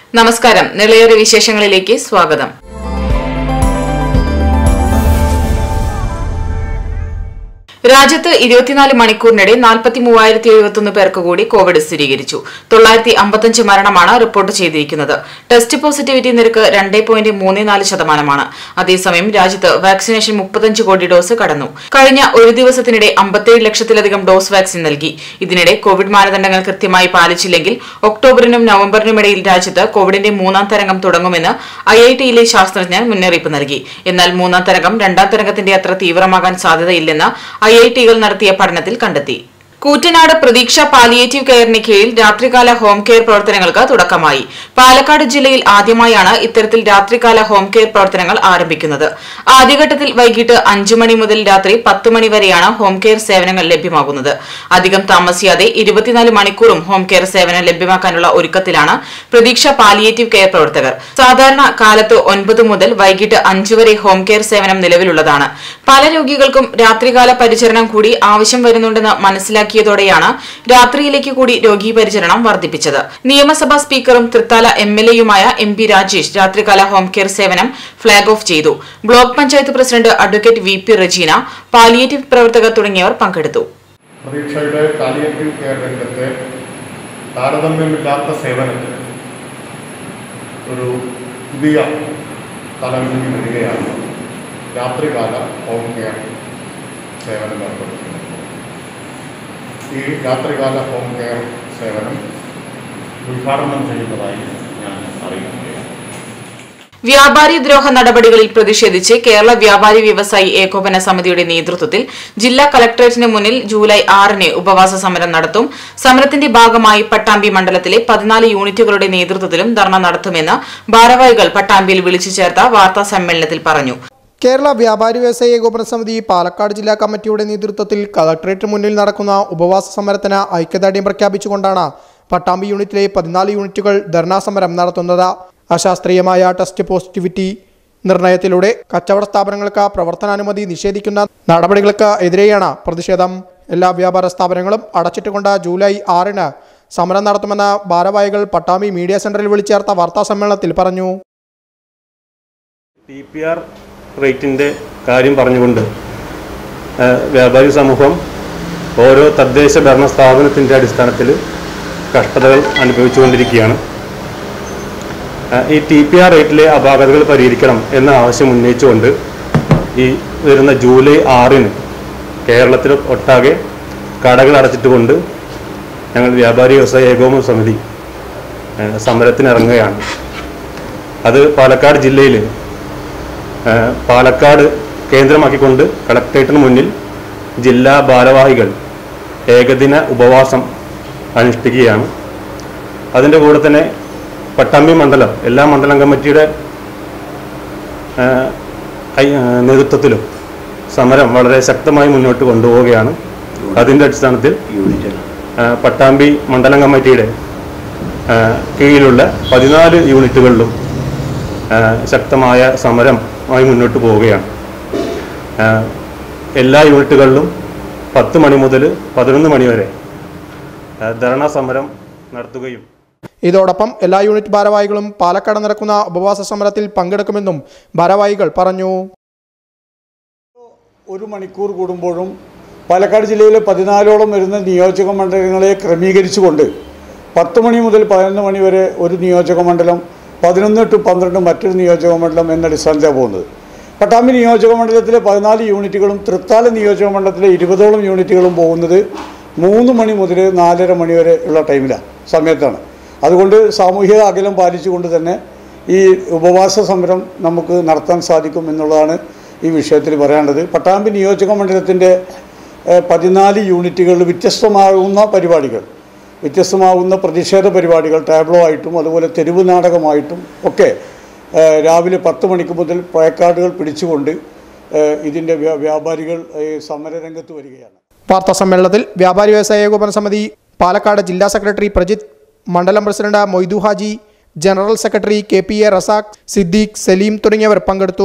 നമസ്കാരം നിളയേറെ വിശേഷങ്ങളിലേക്ക് സ്വാഗതം രാജ്യത്ത് ഇരുപത്തിനാല് മണിക്കൂറിനിടെ നാൽപ്പത്തി മൂവായിരത്തി എഴുപത്തൊന്ന് പേർക്ക് കൂടി കോവിഡ് സ്ഥിരീകരിച്ചു തൊള്ളായിരത്തി അമ്പത്തഞ്ച് മരണമാണ് റിപ്പോർട്ട് ചെയ്തിരിക്കുന്നത് ടെസ്റ്റ് പോസിറ്റിവിറ്റി നിരക്ക് രണ്ട് പോയിന്റ് മൂന്ന് നാല് ശതമാനമാണ് അതേസമയം രാജ്യത്ത് വാക്സിനേഷൻ മുപ്പത്തഞ്ച് കോടി ഡോസ് കടന്നു കഴിഞ്ഞ ഒരു ദിവസത്തിനിടെ അമ്പത്തേഴ് ലക്ഷത്തിലധികം ഡോസ് വാക്സിൻ നൽകി ഇതിനിടെ കോവിഡ് മാനദണ്ഡങ്ങൾ കൃത്യമായി പാലിച്ചില്ലെങ്കിൽ ഒക്ടോബറിനും നവംബറിനും ഇടയിൽ രാജ്യത്ത് കോവിഡിന്റെ മൂന്നാം തരംഗം തുടങ്ങുമെന്ന് ഐ ഐ ടിയിലെ ശാസ്ത്രജ്ഞർ മുന്നറിയിപ്പ് നൽകി എന്നാൽ മൂന്നാം തരംഗം രണ്ടാം തരംഗത്തിന്റെ അത്ര തീവ്രമാകാൻ സാധ്യതയില്ലെന്ന് ഐ ഐ ടികൾ നടത്തിയ പഠനത്തിൽ കണ്ടെത്തി കൂറ്റനാട് പ്രതീക്ഷ പാലിയേറ്റീവ് കെയറിന് കീഴിൽ രാത്രികാല ഹോം കെയർ പ്രവർത്തനങ്ങൾക്ക് തുടക്കമായി പാലക്കാട് ജില്ലയിൽ ആദ്യമായാണ് ഇത്തരത്തിൽ രാത്രികാല ഹോം കെയർ പ്രവർത്തനങ്ങൾ ആരംഭിക്കുന്നത് ആദ്യഘട്ടത്തിൽ വൈകിട്ട് അഞ്ചു മണി മുതൽ രാത്രി പത്ത് മണി വരെയാണ് ഹോം കെയർ സേവനങ്ങൾ ലഭ്യമാകുന്നത് അധികം താമസിയാതെ ഇരുപത്തിനാല് മണിക്കൂറും ഹോം കെയർ സേവനം ലഭ്യമാക്കാനുള്ള ഒരുക്കത്തിലാണ് പ്രതീക്ഷ പാലിയേറ്റീവ് കെയർ പ്രവർത്തകർ സാധാരണ കാലത്ത് ഒൻപത് മുതൽ വൈകിട്ട് അഞ്ചു വരെ ഹോം കെയർ സേവനം നിലവിലുള്ളതാണ് പല രോഗികൾക്കും രാത്രികാല പരിചരണം കൂടി ആവശ്യം വരുന്നുണ്ടെന്ന് മനസ്സിലാക്കിയതോടെയാണ് രാത്രിയിലേക്ക് കൂടി രോഗി പരിചരണം വർദ്ധിപ്പിച്ചത് നിയമസഭാ സ്പീക്കറും തൃത്താല എം എൽ എയുമായ എം പി രാജേഷ് രാത്രികാല ഹോം കെയർ സേവനം ഫ്ളാഗ് ഓഫ് ചെയ്തു block panchayat president advocate V P Rajeena palliative പ്രവർത്തകർ തുടങ്ങിയവർ പങ്കെടുത്തു പ്രതീക്ഷയുടെ പാലിയേറ്റീവ് കെയർ രംഗത്തെ താരതമ്യമില്ലാത്ത സേവനത്തിന് ഒരു പുതിയ തലങ്ങളിൽ വരികയാണ് രാത്രികാല ഹോം കെയർ സേവനം ഏർപ്പെടുത്തുന്നത് ഈ രാത്രികാല ഹോം കെയർ സേവനം ഉദ്ഘാടനം ചെയ്യുന്നതായി ഞാൻ അറിയിക്കുകയാണ് വ്യാപാരി ദ്രോഹ നടപടികളിൽ പ്രതിഷേധിച്ച് കേരള വ്യാപാരി വ്യവസായി ഏകോപന സമിതിയുടെ നേതൃത്വത്തിൽ ജില്ലാ കളക്ടറേറ്റിന് മുന്നിൽ ജൂലൈ ആറിന് ഉപവാസ സമരം നടത്തും സമരത്തിന്റെ ഭാഗമായി പട്ടാമ്പി മണ്ഡലത്തിലെ പതിനാല് യൂണിറ്റുകളുടെ നേതൃത്വത്തിലും ധർണ നടത്തുമെന്ന് ഭാരവാഹികൾ പട്ടാമ്പിയിൽ വിളിച്ചു ചേർത്ത വാർത്താ സമ്മേളനത്തിൽ പറഞ്ഞു കേരള വ്യാപാരി വ്യവസായ ഏകോപന സമിതി പാലക്കാട് ജില്ലാ കമ്മിറ്റിയുടെ നേതൃത്വത്തിൽ കളക്ടറേറ്റ് മുന്നിൽ നടക്കുന്ന ഉപവാസ സമരത്തിന് ഐക്യദാർഢ്യം പ്രഖ്യാപിച്ചുകൊണ്ടാണ് പട്ടാമ്പി യൂണിറ്റിലെ പതിനാല് യൂണിറ്റുകൾ ധർണാ സമരം നടത്തുന്നത് അശാസ്ത്രീയമായ ടെസ്റ്റ് പോസിറ്റിവിറ്റി നിർണയത്തിലൂടെ കച്ചവട സ്ഥാപനങ്ങൾക്ക് പ്രവർത്തനാനുമതി നിഷേധിക്കുന്ന നടപടികൾക്ക് എതിരെയാണ് പ്രതിഷേധം എല്ലാ വ്യാപാര സ്ഥാപനങ്ങളും അടച്ചിട്ടുകൊണ്ട് ജൂലൈ ആറിന് സമരം നടത്തുമെന്ന് ഭാരവാഹികൾ പട്ടാമ്പി മീഡിയ സെന്ററിൽ വിളിച്ചേർത്ത വാർത്താ സമ്മേളനത്തിൽ പറഞ്ഞു ടി പി ആർ റേറ്റിൻ്റെ കാര്യം പറഞ്ഞുകൊണ്ട് ആ, വ്യാപാരി സമൂഹം ഓരോ തദ്ദേശ ഭരണ സ്ഥാപനത്തിൻ്റെ അടിസ്ഥാനത്തിൽ കഷ്ടതകൾ അനുഭവിച്ചുകൊണ്ടിരിക്കുകയാണ് ആ, ഈ ടി പി ആർ റേറ്റിലെ അപാകതകൾ പരിഹരിക്കണം എന്ന ആവശ്യം ഉന്നയിച്ചുകൊണ്ട് ഈ വരുന്ന ജൂലൈ ആറിന് കേരളത്തിൽ ഒട്ടാകെ കടകൾ അടച്ചിട്ടുകൊണ്ട് ഞങ്ങൾ വ്യാപാരി വ്യവസായ ഏകോപന സമിതി ആ, സമരത്തിനിറങ്ങുകയാണ് അത് പാലക്കാട് ജില്ലയിൽ ഏഹ് പാലക്കാട് കേന്ദ്രമാക്കിക്കൊണ്ട് കളക്ട്രേറ്റിന് മുന്നിൽ ജില്ലാ ഭാരവാഹികൾ ഏകദിന ഉപവാസം അനുഷ്ഠിക്കുകയാണ് അതിൻ്റെ കൂടെ തന്നെ പട്ടാമ്പി മണ്ഡലം എല്ലാ മണ്ഡലം കമ്മിറ്റിയുടെ ഏഹ്, ഐ- ഏഹ്, നേതൃത്വത്തിലും സമരം വളരെ ശക്തമായി മുന്നോട്ട് കൊണ്ടുപോവുകയാണ് അതിൻ്റെ അടിസ്ഥാനത്തിൽ ഏഹ്, പട്ടാമ്പി മണ്ഡലം കമ്മിറ്റിയുടെ ഏഹ്, കീഴിലുള്ള പതിനാല് യൂണിറ്റുകളിലും ഏഹ് ശക്തമായ സമരമായി മുന്നോട്ട് പോവുകയാണ് ഏഹ് എല്ലാ യൂണിറ്റുകളിലും പത്ത് മണി മുതൽ പതിനൊന്ന് മണി വരെ ഏഹ് ധർണാ സമരം നടത്തുകയും ഇതോടൊപ്പം എല്ലാ യൂണിറ്റ് ഭാരവാഹികളും പാലക്കാട് നടക്കുന്ന ഉപവാസ സമരത്തിൽ പങ്കെടുക്കുമെന്നും ഭാരവാഹികൾ പറഞ്ഞു ഒരു മണിക്കൂർ കൂടുമ്പോഴും പാലക്കാട് ജില്ലയിലെ പതിനാലോളം വരുന്ന നിയോജക മണ്ഡലങ്ങളെ ക്രമീകരിച്ചുകൊണ്ട് പത്ത് മണി മുതൽ പതിനൊന്ന് മണി വരെ ഒരു നിയോജക മണ്ഡലം പതിനൊന്ന് ടു പന്ത്രണ്ട് മറ്റൊരു നിയോജക മണ്ഡലം എന്ന അടിസ്ഥാനത്തിലാണ് പോകുന്നത് പട്ടാമ്പി നിയോജക മണ്ഡലത്തിലെ പതിനാല് യൂണിറ്റുകളും തൃത്താല നിയോജക മണ്ഡലത്തിലെ ഇരുപതോളം യൂണിറ്റുകളും പോകുന്നത് മൂന്ന് മണി മുതൽ നാലര മണി വരെ ഉള്ള ടൈമിലാണ് സമയത്താണ് അതുകൊണ്ട് സാമൂഹിക അകലം പാലിച്ചുകൊണ്ട് തന്നെ ഈ ഉപവാസ സമരം നമുക്ക് നടത്താൻ സാധിക്കും എന്നുള്ളതാണ് ഈ വിഷയത്തിൽ പറയാനുള്ളത് പട്ടാമ്പി നിയോജക മണ്ഡലത്തിൻ്റെ ഏഹ്, പതിനാല് യൂണിറ്റുകളിൽ വ്യത്യസ്തമാകുന്ന പരിപാടികൾ വ്യത്യസ്തമാകുന്ന പ്രതിഷേധ പരിപാടികൾ ടാബ്ലോ ആയിട്ടും അതുപോലെ തെരുവ് നാടകമായിട്ടും ഒക്കെ ഏഹ്, രാവിലെ പത്ത് മണിക്ക് മുതൽ പ്ലേക്കാർഡുകൾ പിടിച്ചുകൊണ്ട് ഏഹ്, ഇതിൻ്റെ വ്യാ- വ്യാപാരികൾ ഏഹ്, സമരരംഗത്ത് വരികയാണ് വാർത്താ സമ്മേളനത്തിൽ വ്യാപാരി വ്യവസായ ഏകോപന സമിതി പാലക്കാട് ജില്ലാ സെക്രട്ടറി പ്രജിത്ത് മണ്ഡലം president Moythu Haji general secretary K P A Razak Siddique Saleem തുടങ്ങിയവർ പങ്കെടുത്തു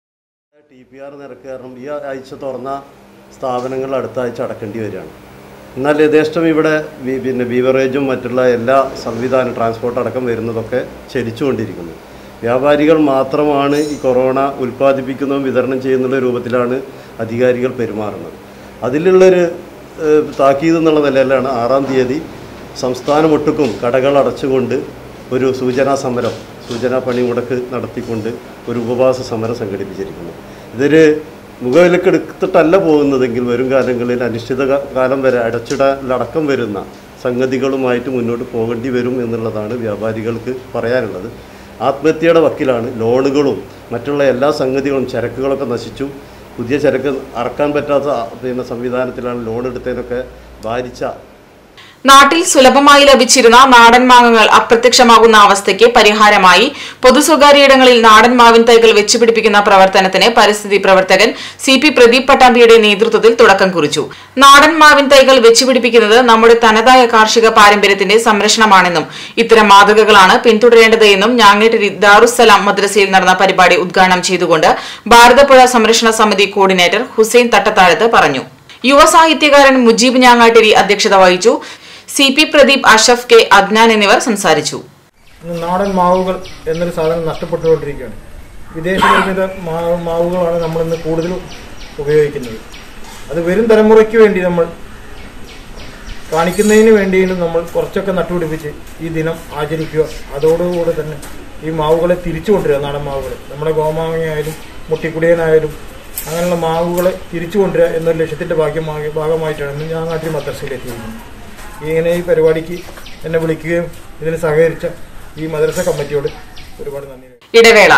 ടി പി ആർ നിരക്ക് കാരണം ഈ ആഴ്ച തുറന്ന സ്ഥാപനങ്ങൾ അടുത്ത ആഴ്ച അടക്കേണ്ടി വരികയാണ് എന്നാൽ യഥേഷ്ടം ഇവിടെ വി- പിന്നെ ബീവറേജും മറ്റുള്ള എല്ലാ സംവിധാനം ട്രാൻസ്പോർട്ട് അടക്കം വരുന്നതൊക്കെ ചലിച്ചുകൊണ്ടിരിക്കുന്നു വ്യാപാരികൾ മാത്രമാണ് ഈ കൊറോണ ഉൽപ്പാദിപ്പിക്കുന്നതും വിതരണം ചെയ്യുന്നുള്ള രൂപത്തിലാണ് അധികാരികൾ പെരുമാറുന്നത് അതിലുള്ളൊരു ഏഹ്, താക്കീത് എന്നുള്ള നിലയിലാണ് ആറാം തീയതി സംസ്ഥാനമൊട്ടുക്കും കടകൾ അടച്ചുകൊണ്ട് ഒരു സൂചനാ സമരം സൂചനാ പണിമുടക്ക് നടത്തിക്കൊണ്ട് ഒരു ഉപവാസ സമരം സംഘടിപ്പിച്ചിരിക്കുന്നു ഇതൊരു മുഖവിലക്കെടുത്തിട്ടല്ല പോകുന്നതെങ്കിൽ വരും കാലങ്ങളിൽ അനിശ്ചിത ക- കാലം വരെ അടച്ചിടലടക്കം വരുന്ന സംഗതികളുമായിട്ട് മുന്നോട്ട് പോകേണ്ടി വരും എന്നുള്ളതാണ് വ്യാപാരികൾക്ക് പറയാനുള്ളത് ആത്മഹത്യയുടെ വക്കിലാണ് ലോണുകളും മറ്റുള്ള എല്ലാ സംഗതികളും ചരക്കുകളൊക്കെ നശിച്ചു പുതിയ ചരക്ക് അറക്കാൻ പറ്റാത്ത ആ, പിന്നെ സംവിധാനത്തിലാണ് ലോൺ എടുത്തതിനൊക്കെ ഭാരിച്ച നാട്ടിൽ സുലഭമായി ലഭിച്ചിരുന്ന നാടൻ മാങ്ങകൾ അപ്രത്യക്ഷമാകുന്ന അവസ്ഥയ്ക്ക് പരിഹാരമായി പൊതു സ്വകാര്യയിടങ്ങളിൽ നാടൻ മാവിൻ തൈകൾ വെച്ചുപിടിപ്പിക്കുന്ന പ്രവർത്തനത്തിന് പരിസ്ഥിതി പ്രവർത്തകൻ സി പി പ്രദീപ് പട്ടാമ്പിയുടെ നേതൃത്വത്തിൽ തുടക്കം കുറിച്ചു നാടൻ മാവിൻ തൈകൾ വെച്ചുപിടിപ്പിക്കുന്നത് നമ്മുടെ തനതായ കാർഷിക പാരമ്പര്യത്തിന്റെ സംരക്ഷണമാണെന്നും ഇത്തരം മാതൃകകളാണ് പിന്തുടരേണ്ടത് എന്നും ഞാങ്ങേട്ടരി ദാറുസലാം മദ്രസയിൽ നടന്ന പരിപാടി ഉദ്ഘാടനം ചെയ്തുകൊണ്ട് ഭാരതപ്പുഴ സംരക്ഷണ സമിതി കോർഡിനേറ്റർ ഹുസൈൻ തട്ടത്താഴത്ത് പറഞ്ഞു യുവ സാഹിത്യകാരൻ മുജീബ് ഞാങ്ങാട്ടിരി അധ്യക്ഷത വഹിച്ചു C P Pradeep Ashraf K Adnan എന്നിവർ സംസാരിച്ചു ഇന്ന് നാടൻ മാവുകൾ എന്നൊരു സാധനം നഷ്ടപ്പെട്ടുകൊണ്ടിരിക്കുകയാണ് വിദേശ നിർമ്മിത മാ- മാവുകളാണ് നമ്മൾ ഇന്ന് കൂടുതലും ഉപയോഗിക്കുന്നത് അത് വരും തലമുറയ്ക്ക് വേണ്ടി നമ്മൾ കാണിക്കുന്നതിന് വേണ്ടിയും നമ്മൾ കുറച്ചൊക്കെ നട്ടുപിടിപ്പിച്ച് ഈ ദിനം ആചരിക്കുക അതോടുകൂടെ തന്നെ ഈ മാവുകളെ തിരിച്ചു കൊണ്ടുവരിക നാടൻ മാവുകൾ നമ്മുടെ ഗോമാങ്ങയായാലും മുട്ടിക്കുടിയനായാലും അങ്ങനെയുള്ള മാവുകളെ തിരിച്ചു കൊണ്ടുവരിക എന്നൊരു ലക്ഷ്യത്തിന്റെ ഭാഗ്യമായി ഭാഗമായിട്ടാണ് ഇന്ന് ഞാൻ നാട്ടിൽ മദ്രസയിലെത്തിയിരിക്കുന്നത് ഇങ്ങനെ ഈ പരിപാടിക്ക് എന്നെ വിളിക്കുകയും ഇതിന് സഹകരിച്ച ഈ മദ്രസ കമ്മിറ്റിയോട് ഒരുപാട് നന്ദി ഇടവേള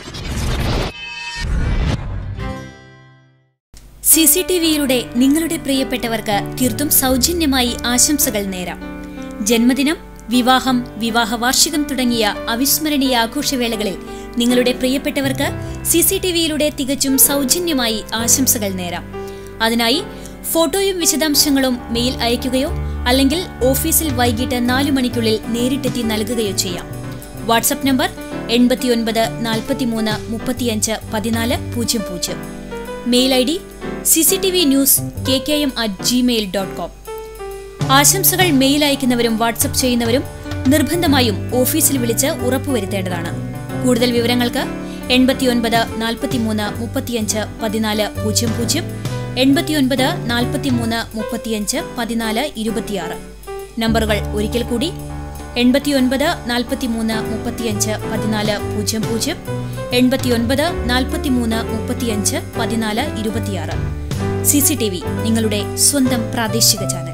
സി സി ടി വിയിലൂടെ നിങ്ങളുടെ പ്രിയപ്പെട്ടവർക്ക് തീർത്തും സൗജന്യമായി ആശംസകൾ നേരാം ജന്മദിനം വിവാഹം വിവാഹ വാർഷികം തുടങ്ങിയ അവിസ്മരണീയ ആഘോഷവേളകളിൽ നിങ്ങളുടെ പ്രിയപ്പെട്ടവർക്ക് സി സി ടി വിയിലൂടെ തികച്ചും സൗജന്യമായി ആശംസകൾ നേരാം അതിനായി ഫോട്ടോയും വിശദാംശങ്ങളും മെയിൽ അയയ്ക്കുകയോ അല്ലെങ്കിൽ ഓഫീസിൽ വൈകിട്ട് നാലു മണിക്കുള്ളിൽ നേരിട്ടെത്തി നൽകുകയോ ചെയ്യാം വാട്സപ്പ് നമ്പർ എൺപത്തിയൊൻപത് നാൽപ്പത്തിമൂന്ന് മുപ്പത്തിയഞ്ച് പതിനാല് പൂജ്യം പൂജ്യം mail I D C C T V news K K M at Gmail dot com ആശംസകൾ മെയിൽ അയക്കുന്നവരും വാട്സപ്പ് ചെയ്യുന്നവരും നിർബന്ധമായും ഓഫീസിൽ വിളിച്ച് ഉറപ്പുവരുത്തേണ്ടതാണ് കൂടുതൽ വിവരങ്ങൾക്ക് എൺപത്തിയൊൻപത് നാൽപ്പത്തിമൂന്ന് മുപ്പത്തിയഞ്ച് പതിനാല് പൂജ്യം പൂജ്യം എൺപത്തിയൊൻപത് നാൽപ്പത്തിമൂന്ന് മുപ്പത്തിയഞ്ച് പതിനാല് ഇരുപത്തിയാറ് നമ്പറുകൾ ഒരിക്കൽ കൂടി എൺപത്തിയൊൻപത് നാൽപ്പത്തിമൂന്ന് മുപ്പത്തിയഞ്ച് പതിനാല് പൂജ്യം പൂജ്യം എൺപത്തിയൊൻപത് നാൽപ്പത്തിമൂന്ന് മുപ്പത്തിയഞ്ച് പതിനാല് ഇരുപത്തിയാറ് സി സി ടി വി നിങ്ങളുടെ സ്വന്തം പ്രാദേശിക ചാനൽ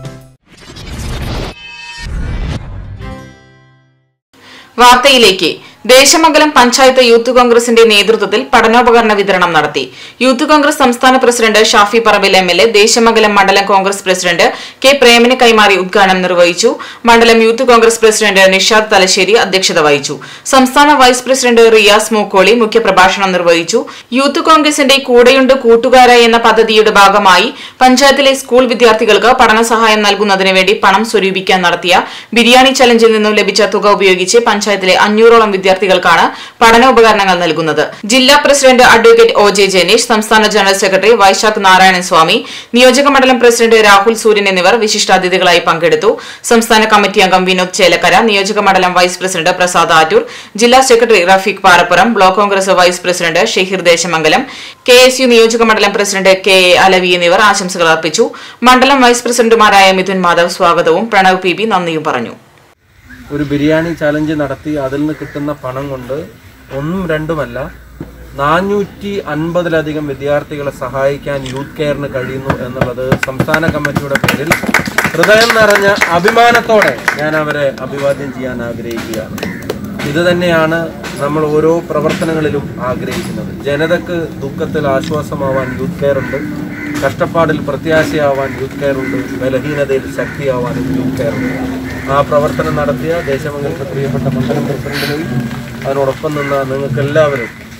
വാർത്തയിലേക്ക് ദേശമംഗലം പഞ്ചായത്ത് യൂത്ത് കോൺഗ്രസിന്റെ നേതൃത്വത്തിൽ പഠനോപകരണ വിതരണം നടത്തി യൂത്ത് കോൺഗ്രസ് സംസ്ഥാന president Shafi Parambil M L A Desamangalam മണ്ഡലം കോൺഗ്രസ് പ്രസിഡന്റ് കെ പ്രേമന് കൈമാറി ഉദ്ഘാടനം നിർവഹിച്ചു മണ്ഡലം youth Congress president Nishad Thalassery അധ്യക്ഷത വഹിച്ചു സംസ്ഥാന വൈസ് പ്രസിഡന്റ് റിയാസ് മൂക്കോളി മുഖ്യപ്രഭാഷണം നിർവഹിച്ചു യൂത്ത് കോൺഗ്രസിന്റെ കൂടെയുണ്ട് കൂട്ടുകാര എന്ന പദ്ധതിയുടെ ഭാഗമായി പഞ്ചായത്തിലെ സ്കൂൾ വിദ്യാർത്ഥികൾക്ക് പഠന സഹായം നൽകുന്നതിന് വേണ്ടി പണം സ്വരൂപിക്കാൻ നടത്തിയ ബിരിയാണി ചലഞ്ചിൽ നിന്നും ലഭിച്ച തുക ഉപയോഗിച്ച് പഞ്ചായത്തിലെ അഞ്ഞൂറോളം വിദ്യാർത്ഥികൾക്കാണ് പഠനോപകരണങ്ങൾ നൽകുന്നത് ജില്ലാ president advocate O J Janeesh സംസ്ഥാന ജനറൽ സെക്രട്ടറി വൈശാഖ് നാരായണൻ സ്വാമി നിയോജക മണ്ഡലം പ്രസിഡന്റ് രാഹുൽ സൂര്യൻ എന്നിവർ വിശിഷ്ടാതിഥികളായി പങ്കെടുത്തു സംസ്ഥാന കമ്മിറ്റി അംഗം വിനോദ് ചേലക്കര നിയോജക മണ്ഡലം വൈസ് പ്രസിഡന്റ് പ്രസാദ് ആറ്റൂർ ജില്ലാ secretary Rafeeq Parappuram block Congress vice president Shaheer Desamangalam K S U നിയോജക മണ്ഡലം പ്രസിഡന്റ് കെ എ അലവി എന്നിവർ ആശംസകൾ അർപ്പിച്ചു മണ്ഡലം വൈസ് പ്രസിഡന്റുമാരായ മിഥുൻ മാധവ് സ്വാഗതവും പ്രണവ് പി ബി നന്ദിയും പറഞ്ഞു ഒരു ബിരിയാണി ചാലഞ്ച് നടത്തി അതിൽ നിന്ന് കിട്ടുന്ന പണം കൊണ്ട് ഒന്നും രണ്ടുമല്ല നാനൂറ്റി അൻപതിലധികം വിദ്യാർത്ഥികളെ സഹായിക്കാൻ യൂത്ത് കെയറിന് കഴിയുന്നു എന്നുള്ളത് സംസ്ഥാന കമ്മിറ്റിയുടെ പേരിൽ ഹൃദയം നിറഞ്ഞ അഭിമാനത്തോടെ ഞാൻ അവരെ അഭിവാദ്യം ചെയ്യാൻ ആഗ്രഹിക്കുകയാണ് ഇത് തന്നെയാണ് നമ്മൾ ഓരോ പ്രവർത്തനങ്ങളിലും ആഗ്രഹിക്കുന്നത് ജനതക്ക് ദുഃഖത്തിൽ ആശ്വാസമാവാൻ യൂത്ത് കെയർ ഉണ്ട് കഷ്ടപ്പാടിൽ പ്രത്യാശയാവാൻ യൂത്ത് കെയർ ഉണ്ട് ബലഹീനതയിൽ ശക്തിയാവാനും യൂത്ത് കെയർ ഉണ്ട് ആ പ്രവർത്തനം നടത്തിയ ദേശമംഗലത്തെ പ്രിയപ്പെട്ട മണ്ഡലം പ്രസിഡന്റിനെയും അതിനോടൊപ്പം നിന്ന നിങ്ങൾക്ക് എല്ലാവരും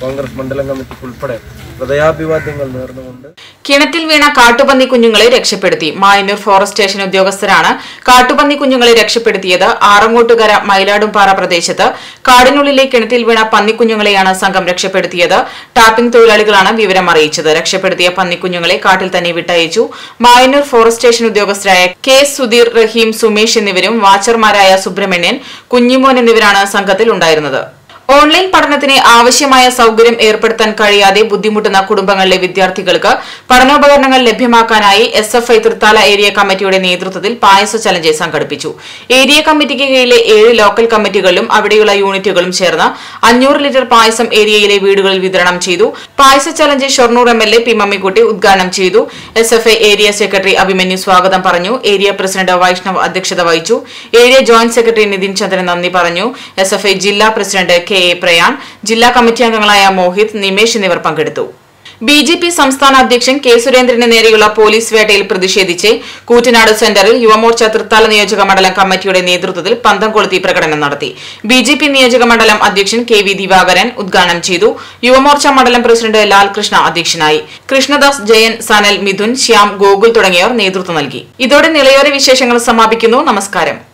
കോൺഗ്രസ് മണ്ഡലം കമ്മിറ്റിക്ക് ഉൾപ്പെടെ ഹൃദയാഭിവാദ്യങ്ങൾ നേർന്നുകൊണ്ട് കിണറ്റിൽ വീണ കാട്ടുപന്നി കുഞ്ഞുങ്ങളെ രക്ഷപ്പെടുത്തി മായന്നൂർ ഫോറസ്റ്റ് സ്റ്റേഷൻ ഉദ്യോഗസ്ഥരാണ് കാട്ടുപന്നി കുഞ്ഞുങ്ങളെ രക്ഷപ്പെടുത്തിയത് ആറങ്ങോട്ടുകര മയിലാടുംപാറ പ്രദേശത്ത് കാടിനുള്ളിലെ കിണറ്റിൽ വീണ പന്നിക്കുഞ്ഞുങ്ങളെയാണ് സംഘം രക്ഷപ്പെടുത്തിയത് ടാപ്പിംഗ് തൊഴിലാളികളാണ് വിവരം അറിയിച്ചത് രക്ഷപ്പെടുത്തിയ പന്നിക്കുഞ്ഞുങ്ങളെ കാട്ടിൽ തന്നെ വിട്ടയച്ചു മായന്നൂർ ഫോറസ്റ്റ് സ്റ്റേഷൻ ഉദ്യോഗസ്ഥരായ കെ സുധീർ റഹീം സുമേഷ് എന്നിവരും വാച്ചർമാരായ സുബ്രഹ്മണ്യൻ കുഞ്ഞിമോൻ എന്നിവരാണ് സംഘത്തിൽ ഉണ്ടായിരുന്നത് ഓൺലൈൻ പഠനത്തിന് ആവശ്യമായ സൌകര്യം ഏർപ്പെടുത്താൻ കഴിയാതെ ബുദ്ധിമുട്ടുന്ന കുടുംബങ്ങളിലെ വിദ്യാർത്ഥികൾക്ക് പഠനോപകരണങ്ങൾ ലഭ്യമാക്കാനായി S F I Thrithala area കമ്മിറ്റിയുടെ നേതൃത്വത്തിൽ പായസ ചലഞ്ച് സംഘടിപ്പിച്ചു ഏരിയ കമ്മിറ്റിക്ക് കീഴിലെ ഏഴ് ലോക്കൽ കമ്മിറ്റികളിലും അവിടെയുള്ള യൂണിറ്റുകളും ചേർന്ന് അഞ്ഞൂറ് ലിറ്റർ പായസം ഏരിയയിലെ വീടുകളിൽ വിതരണം ചെയ്തു പായസ challenge Shoranur M L A P Mammikutty ഉദ്ഘാടനം ചെയ്തു S F I area secretary Abhimanyu സ്വാഗതം പറഞ്ഞു ഏരിയ പ്രസിഡന്റ് വൈഷ്ണവ് അധ്യക്ഷത വഹിച്ചു area joint secretary Nithin Chandran നന്ദി പറഞ്ഞു എസ് എഫ് ഐ ജില്ലാ പ്രസിഡന്റ് കെ എ പ്രയാൺ ജില്ലാ കമ്മിറ്റി അംഗങ്ങളായ മോഹിത് നിമേഷ് എന്നിവർ പങ്കെടുത്തു ബി ജെ പി സംസ്ഥാന അധ്യക്ഷൻ കെ സുരേന്ദ്രന് നേരെയുള്ള പോലീസ് വേട്ടയിൽ പ്രതിഷേധിച്ച് കൂറ്റനാട് സെന്ററിൽ യുവമോർച്ച തൃത്താല നിയോജക മണ്ഡലം കമ്മിറ്റിയുടെ നേതൃത്വത്തിൽ പന്തം കൊളുത്തി പ്രകടനം നടത്തി ബി ജെ പി നിയോജക മണ്ഡലം അധ്യക്ഷൻ കെ വി ദിവാകരൻ ഉദ്ഘാടനം ചെയ്തു യുവമോർച്ച മണ്ഡലം പ്രസിഡന്റ് ലാൽകൃഷ്ണ അധ്യക്ഷനായി കൃഷ്ണദാസ് ജയൻ സനൽ മിഥുൻ ശ്യാം ഗോകുൽ തുടങ്ങിയവർ നേതൃത്വം നൽകി ഇതോടെ നിളയോര വിശേഷങ്ങൾ സമാപിക്കുന്നു നമസ്കാരം